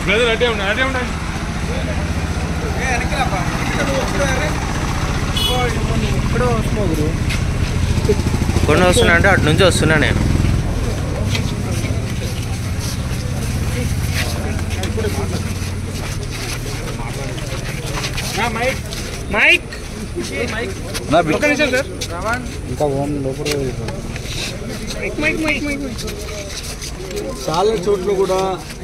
brother అటే ఉండండి అటే ఉండండి ఇప్పుడే వస్తున్నావు గురు కొన్ని వస్తున్నా అంటే అటు నుంచి వస్తున్నా నేను మైక్ మైక్ ఒక్క నిమిషం సార్ ఇంకా ఓం లోపల మైక్ మైక్ మైక్ మైక్ చాలా చోట్ల కూడా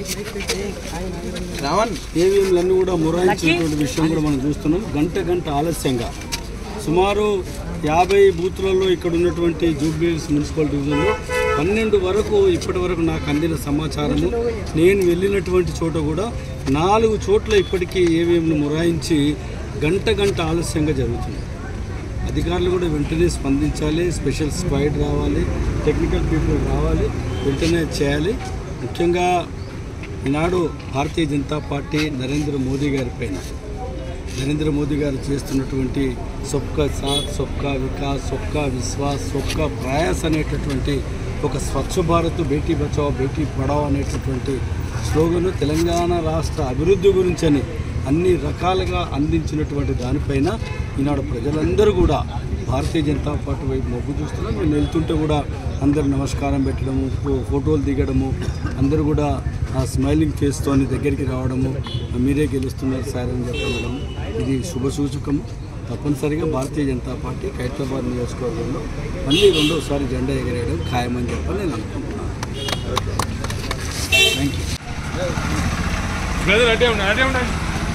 ఏవిఎంలన్నీ కూడా మొరాయించినటువంటి విషయం కూడా మనం చూస్తున్నాం గంట గంట ఆలస్యంగా సుమారు యాభై బూత్లలో ఇక్కడ ఉన్నటువంటి జూబ్లీహిల్స్ మున్సిపల్ డివిజన్లో పన్నెండు వరకు ఇప్పటి వరకు నాకు అందిన సమాచారము నేను వెళ్ళినటువంటి చోట కూడా నాలుగు చోట్ల ఇప్పటికీ ఏవిఎంలు మొరాయించి గంట గంట ఆలస్యంగా జరుగుతుంది అధికారులు కూడా వెంటనే స్పందించాలి స్పెషల్ స్క్వాడ్ రావాలి టెక్నికల్ పీపుల్ రావాలి వెంటనే చేయాలి ముఖ్యంగా ఈనాడు భారతీయ జనతా పార్టీ నరేంద్ర మోదీ గారి పైన నరేంద్ర మోదీ గారు చేస్తున్నటువంటి సొక్క సాత్ సొక్క వికాస్ సొక్క విశ్వాస్ సొక్క ప్రయాస్ అనేటటువంటి ఒక స్వచ్ఛ భారత్ బేటీ బచావ్ బేటీ పడావ్ అనేటటువంటి స్లోగను తెలంగాణ రాష్ట్ర అభివృద్ధి గురించని అన్ని రకాలుగా అందించినటువంటి దానిపైన ఈనాడు ప్రజలందరూ కూడా భారతీయ జనతా పార్టీ వైపు మొగ్గు చూస్తున్నారు నేను వెళ్తుంటే కూడా అందరు నమస్కారం పెట్టడము ఫో- ఫోటోలు దిగడము అందరూ కూడా ఆ స్మైలింగ్ ఫేస్తోని దగ్గరికి రావడము మీరే గెలుస్తున్నారు సార్ అని చెప్పడం ఇది శుభ సూచకము తప్పనిసరిగా భారతీయ జనతా పార్టీ ఖైరతాబాద్ నియోజకవర్గంలో మళ్ళీ రెండోసారి జెండా ఎగరేయడం ఖాయమని చెప్పని నేను అనుకుంటున్నాను థ్యాంక్ యూ బ్రదర్ అటే ఉండండి అటే ఉండండి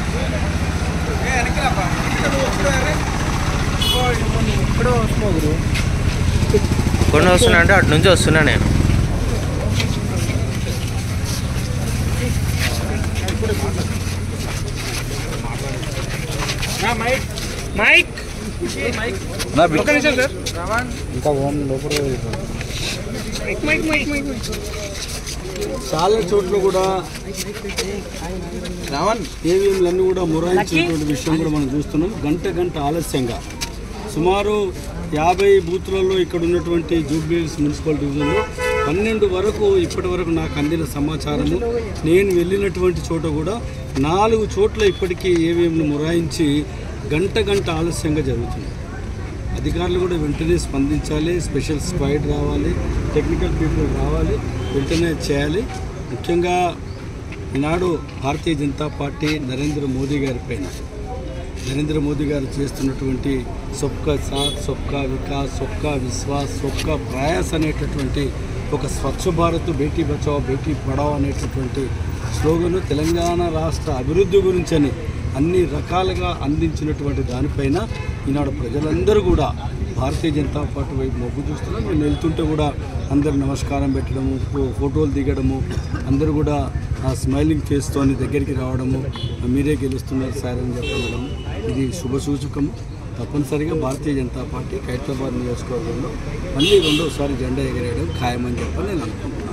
ఇప్పుడే వస్తున్నావు గురు కొన్ని వస్తున్నా అంటే అటు నుంచి వస్తున్నా నేను మైక్ మైక్ ఒక్క నిమిషం సార్ ఇంకా ఓం లోపల mike mike mike mike mike చాలా చోట్ల కూడా ఏవిఎంలన్నీ కూడా మొరాయించినటువంటి విషయం కూడా మనం చూస్తున్నాం గంట గంట ఆలస్యంగా సుమారు యాభై బూత్లలో ఇక్కడ ఉన్నటువంటి జూబ్లీహిల్స్ మున్సిపల్ డివిజన్లో పన్నెండు వరకు ఇప్పటి వరకు నాకు అందిన సమాచారము నేను వెళ్ళినటువంటి చోట కూడా నాలుగు చోట్ల ఇప్పటికీ ఏవిఎంను మొరాయించి గంట గంట ఆలస్యంగా జరుగుతుంది అధికారులు కూడా వెంటనే స్పందించాలి స్పెషల్ స్క్వాడ్ రావాలి టెక్నికల్ పీపుల్ రావాలి వెంటనే చేయాలి ముఖ్యంగా ఈనాడు భారతీయ జనతా పార్టీ నరేంద్ర మోదీ గారి పైన నరేంద్ర మోదీ గారు చేస్తున్నటువంటి సొక్క సాత్ సొక్క వికాస్ సొక్క విశ్వాస్ సొక్క ప్రయాస్ అనేటటువంటి ఒక స్వచ్ఛ భారత్ బేటీ బచావ్ బేటీ పడావ్ అనేటటువంటి స్లోగను తెలంగాణ రాష్ట్ర అభివృద్ధి గురించని అన్ని రకాలుగా అందించినటువంటి దానిపైన ఈనాడు ప్రజలందరూ కూడా భారతీయ జనతా పార్టీ వైపు మొగ్గు చూస్తున్నారు నేను వెళ్తుంటే కూడా అందరు నమస్కారం పెట్టడము ఫో- ఫోటోలు దిగడము అందరూ కూడా ఆ స్మైలింగ్ ఫేస్తోని దగ్గరికి రావడము మీరే గెలుస్తున్నారు సార్ అని చెప్పడం ఇది శుభ సూచకము తప్పనిసరిగా భారతీయ జనతా పార్టీ ఖైరతాబాద్ నియోజకవర్గంలో మళ్ళీ రెండోసారి జెండా ఎగరేయడం ఖాయమని చెప్పని నేను అనుకుంటున్నాను